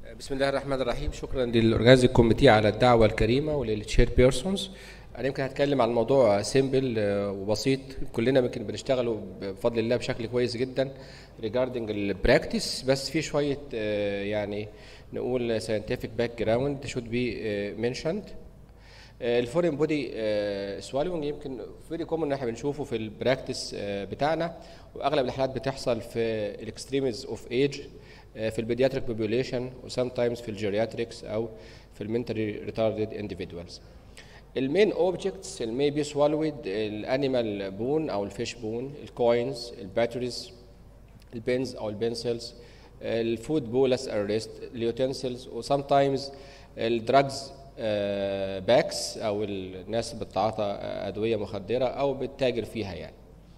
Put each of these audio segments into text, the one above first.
بسم الله الرحمن الرحيم شكرا للاورجانيزنج كوميتي على الدعوه الكريمه وللتشير بيرسونز انا يمكن هتكلم عن موضوع سيمبل وبسيط كلنا يمكن بنشتغله بفضل الله بشكل كويس جدا ريجاردنج البراكتس بس في شويه آه، يعني نقول scientific باك جراوند should be mentioned الفورين بودي سوالوينج يمكن فيري كومن ان احنا بنشوفه في البراكتس بتاعنا واغلب الحالات بتحصل في الاكستريمز اوف ايج في البيدياتريك بوبوليشن وسام تايمز في الجيرياتريكس او في المنتالي ريتاردد انديفيدوالز المين اوبجكتس اللي may be swallowed الانيمال بون او الفيش بون الكوينز الباتريز البنز او البنسلز الفود بولس ارست اليوتنسلز وسام تايمز الدراجز باكس او الناس اللي بتتعاطى ادويه مخدره او بتتاجر فيها يعني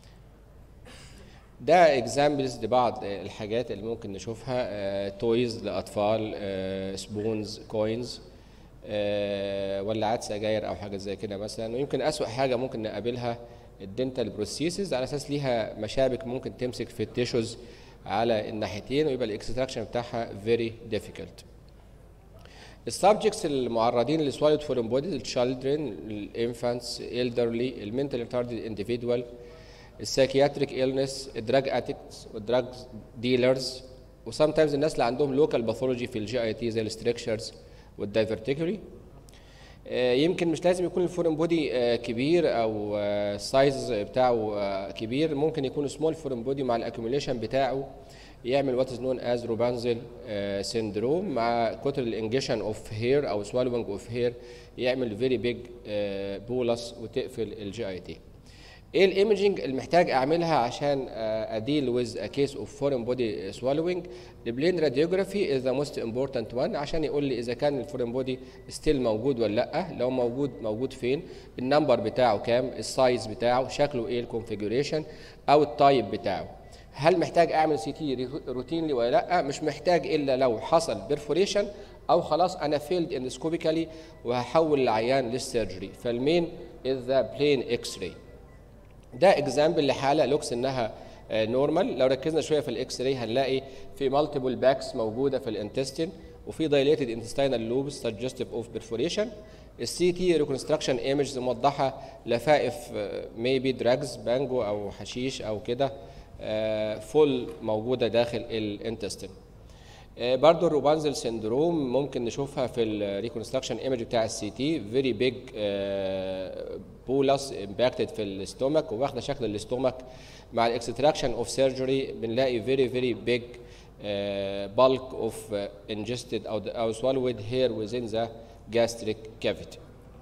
ده اكزامبلز لبعض الحاجات اللي ممكن نشوفها تويز لاطفال سبونز كوينز ولعات سجاير او حاجه زي كده مثلا ويمكن اسوأ حاجه ممكن نقابلها الدنتال بروسيسز على اساس ليها مشابك ممكن تمسك في التيشوز على الناحيتين ويبقى الاكستراكشن بتاعها فيري difficult السبجكتس المعرضين لسوالد فورين بوديز التشالدرن الانفانتس الدرلي المنتال ريتاردد انديفيدوال السايكياتريك إلنس الدراج ادكتس والدراج ديلرز وسام تايمز الناس اللي عندهم لوكال باثولوجي في الجي اي تي زي الستركشرز والدايفرتيكولي يمكن مش لازم يكون الفورين بودي كبير او السايز بتاعه كبير ممكن يكون سمول فورين بودي مع الاكيوميليشن بتاعه يعمل وات از نون از روبانزل سيندروم مع كتر الانجيشن اوف هير او سوالوينج اوف هير يعمل فيري بيج بولس وتقفل الجي اي تي ايه الايمجنج اللي محتاج اعملها عشان اديل ويز ا كيس اوف فورين بودي سوالوينج البلين راديوجرافي از ذا موست امبورتنت وان عشان يقول لي اذا كان الفورين بودي ستيل موجود ولا لا لو موجود موجود فين النمبر بتاعه كام السايز بتاعه شكله ايه الكونفيجريشن او التايب بتاعه هل محتاج اعمل سي تي روتينلي ولا لا مش محتاج الا لو حصل بيرفوريشن او خلاص انا فيلد اندسكوبيكالي وهحول العيان للسيرجري فالمين از ذا بلين اكس راي ده اكزامبل لحاله لوكس انها نورمال لو ركزنا شويه في الاكس راي هنلاقي في مالتيبل باكس موجوده في الانتستين وفي دايليتد انتستينال لوبس سجستيف اوف بيرفوريشن السي تي ريكونستراكشن ايمجز موضحه لفائف ميبي دراجز بانجو او حشيش او كده فول موجوده داخل الانتستين برضه الروبانزل سيندروم ممكن نشوفها في الريكونستراكشن ايمج بتاع السي تي فيري بيج بولس امباكتد في الاستومك وواخده شكل الاستومك مع الاكستراكشن اوف سيرجري بنلاقي فيري فيري بيج bulk اوف انجستد او او swallowed hair within the gastric cavity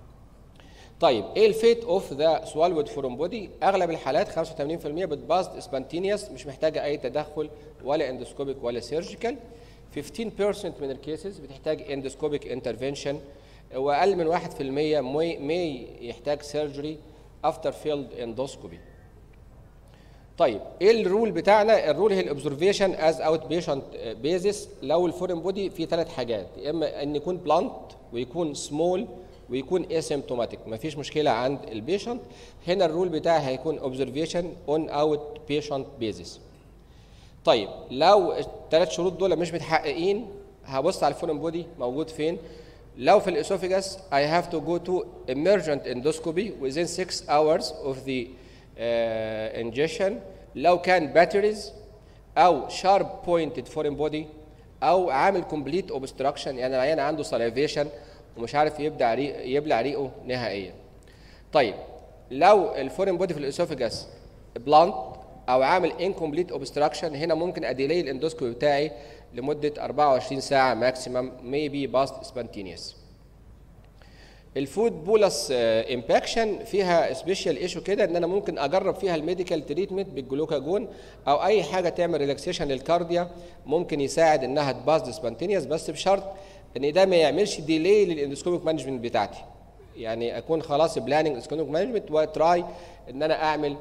طيب ايه الفيت اوف ذا سوالود فورم بودي اغلب الحالات 85% بتباظ سبانتينيوس مش محتاجه اي تدخل ولا اندوسكوبيك ولا سيرجيكال 15% من الكيسز بتحتاج اندوسكوبيك انترفنشن واقل من 1% مي يحتاج سيرجري افتر فيلد اندوسكوبي طيب ايه الرول بتاعنا الرول هي الاوبزرفيشن از اوت بيشنت بيزس لو الفورين بودي فيه ثلاث حاجات يا اما ان يكون بلانت ويكون سمول ويكون اسيمتوماتيك مفيش مشكله عند البيشنت هنا الرول بتاعي هيكون اوبزرفيشن اون اوت بيشنت بيزس طيب لو الثلاث شروط دول مش متحققين هبص على الفورين بودي موجود فين لو في الاسوفيجاس I have to go to emergent endoscopy within 6 hours of the uh, ingestion لو كان batteries او sharp pointed foreign body او عامل complete obstruction يعني العيان عنده salivation ومش عارف يبدع ريق يبلع ريقه نهائيا طيب لو الفورين بودي في الاسوفيجاس بلانت او عامل انكمبليت اوبستراكشن هنا ممكن اديلي الاندوسكوبي بتاعي لمده 24 ساعه ماكسيمم ميبي باست سبانتينيوس الفود بولس امباكشن فيها سبيشال ايشو كده ان انا ممكن اجرب فيها الميديكال تريتمنت بالجلوكاجون او اي حاجه تعمل ريلاكسيشن للكارديا ممكن يساعد انها تباست سبانتينيوس بس بشرط ان ده ما يعملش ديلي للاندوسكوبيك مانجمنت بتاعتي يعني اكون خلاص بلاننج اندوسكوبيك مانجمنت وتراي ان انا اعمل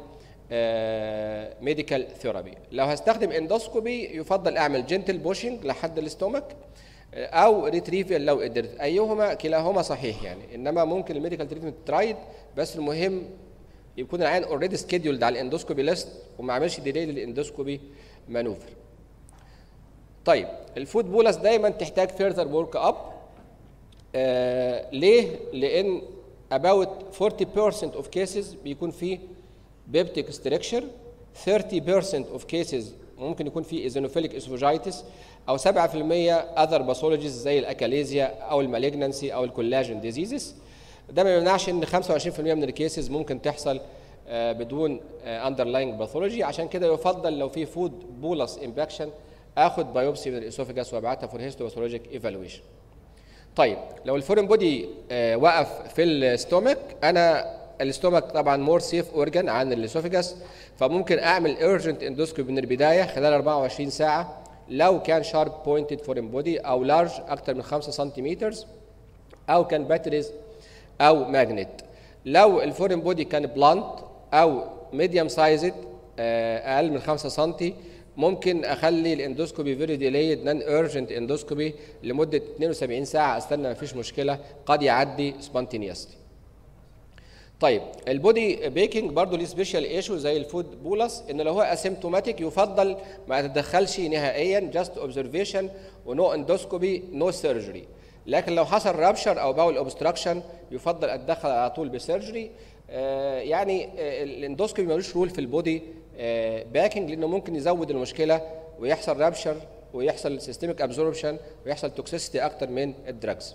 ميديكال ثيرابي لو هستخدم اندوسكوبي يفضل اعمل جنتل بوشنج لحد الاستومك او ريتريفيال لو قدرت ايهما كلاهما صحيح يعني انما ممكن الميديكال تريتمنت ترايد بس المهم يكون العيان اوريدي سكيدولد على الاندوسكوبي ليست وما عملش ديلي للاندوسكوبي مانوفر طيب الفود بولس دايما تحتاج فيرذر ورك اب آه ليه؟ لان about 40% of cases بيكون فيه بيبتيك ستريكشر 30% of cases ممكن يكون فيه ايزونوفيليك اسوفاجيتس او 7% اذر باثولوجيز زي الاكاليزيا او المالجنسي او الكولاجين ديزيزز ده ما يمنعش ان 25% من الكيسز ممكن تحصل آه، بدون اندرلاينج باثولوجي عشان كده يفضل لو في فود بولس امباكشن اخد بايوبسي من الاسوفاجاس وابعتها فور هيستوباثولوجيك ايفالويشن طيب لو الفورين بودي آه، وقف في الاستومك انا الاستومك طبعا مور سيف اورجان عن الاسوفاجاس فممكن اعمل ايرجنت اندوسكوبي من البدايه خلال 24 ساعه لو كان شارب بوينتد فورين بودي او لارج اكتر من 5 سنتيمتر او كان باتريز او ماجنت لو الفورين بودي كان بلانت او ميديوم سايزد اقل من 5 سم ممكن اخلي الاندوسكوبي فيري ديليد نان ايرجنت اندوسكوبي لمده 72 ساعه استنى مفيش مشكله قد يعدي سبونتينيوسلي طيب البودي بيكنج برضه ليه سبيشال ايشو زي الفود بولس ان لو هو اسيمتوماتيك يفضل ما تتدخلش نهائيا جاست اوبزرفيشن ونو اندوسكوبي نو سيرجري لكن لو حصل رابشر او باول اوبستراكشن يفضل اتدخل على طول بسيرجري آه يعني آه الاندوسكوبي ملوش رول في البودي آه باكنج لانه ممكن يزود المشكله ويحصل رابشر ويحصل سيستميك ابزوربشن ويحصل توكسيستي اكتر من الدراجز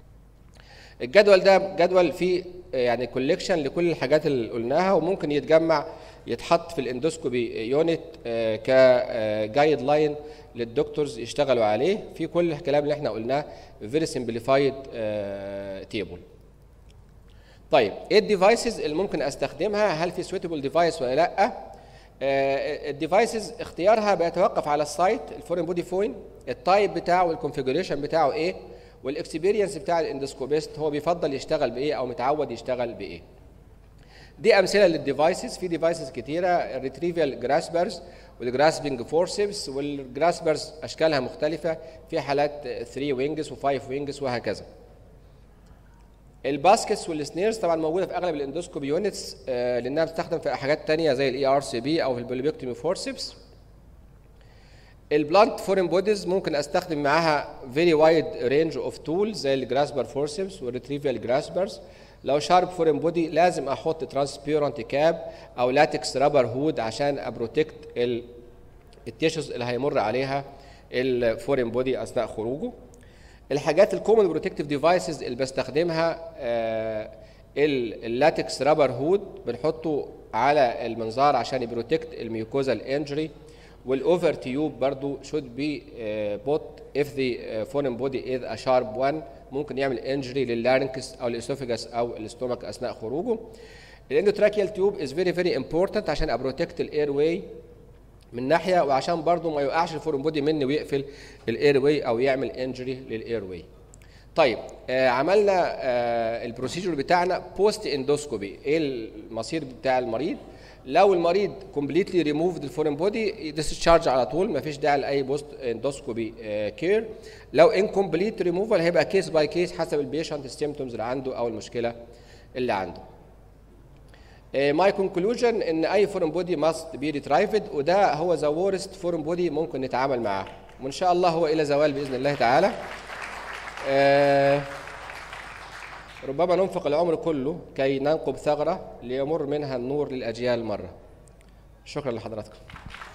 الجدول ده جدول فيه يعني كوليكشن لكل الحاجات اللي قلناها وممكن يتجمع يتحط في الاندوسكوبي يونت كجايد لاين للدكتورز يشتغلوا عليه في كل الكلام اللي احنا قلناه فيري سمبليفايد تيبل طيب ايه الديفايسز اللي ممكن استخدمها هل في سويتبل ديفايس ولا لا الديفايسز اختيارها بيتوقف على السايت الفورين بودي فوين التايب بتاعه والكونفيجريشن بتاعه ايه والاكسبيرينس بتاع الاندوسكوبيست هو بيفضل يشتغل بايه او متعود يشتغل بايه دي امثله للديفايسز في ديفايسز كتيره الريتريفيال جراسبرز والجراسبنج فورسبس والجراسبرز اشكالها مختلفه في حالات 3 وينجز و5 وينجز وهكذا الباسكتس والسنيرز طبعا موجوده في اغلب الاندوسكوبي يونتس آه لانها بتستخدم في حاجات تانية زي الاي ار سي بي او في البوليبيكتومي فورسبس البلانت فورين بوديز ممكن استخدم معاها فيري وايد رينج اوف تولز زي الجراسبر فورسبس والريتريفيال جراسبرز لو شارب فورين بودي لازم احط ترانسبيرنت كاب او لاتكس رابر هود عشان ابروتكت التيشوز اللي هيمر عليها الفورين بودي اثناء خروجه الحاجات الكومن بروتكتيف ديفايسز اللي بستخدمها آه اللاتكس رابر هود بنحطه على المنظار عشان يبروتكت الميوكوزال انجري والاوفر تيوب برضو should be uh, put if the uh, foreign body is a sharp one ممكن يعمل انجري لللارنكس او الاسوفيجاس او الاستومك اثناء خروجه الاندوتراكيال تيوب از فيري فيري امبورتنت عشان ابروتكت الاير واي من ناحيه وعشان برضو ما يوقعش الفورين بودي مني ويقفل الاير واي او يعمل انجري للاير واي طيب آه عملنا آه البروسيجر بتاعنا بوست اندوسكوبي ايه المصير بتاع المريض لو المريض كومبليتلي ريموفد الفورين بودي ديسشارج على طول مفيش داعي لاي بوست اندوسكوبي كير لو انكمبليت ريموفال هيبقى كيس باي كيس حسب البيشنت السيمتومز اللي عنده او المشكله اللي عنده ماي كونكلوجن ان اي فورين بودي ماست بي ريترايفد وده هو ذا وورست فورين بودي ممكن نتعامل معاه وان شاء الله هو الى زوال باذن الله تعالى آه ربما ننفق العمر كله كي ننقب ثغرة ليمر منها النور للأجيال مرة شكرا لحضراتكم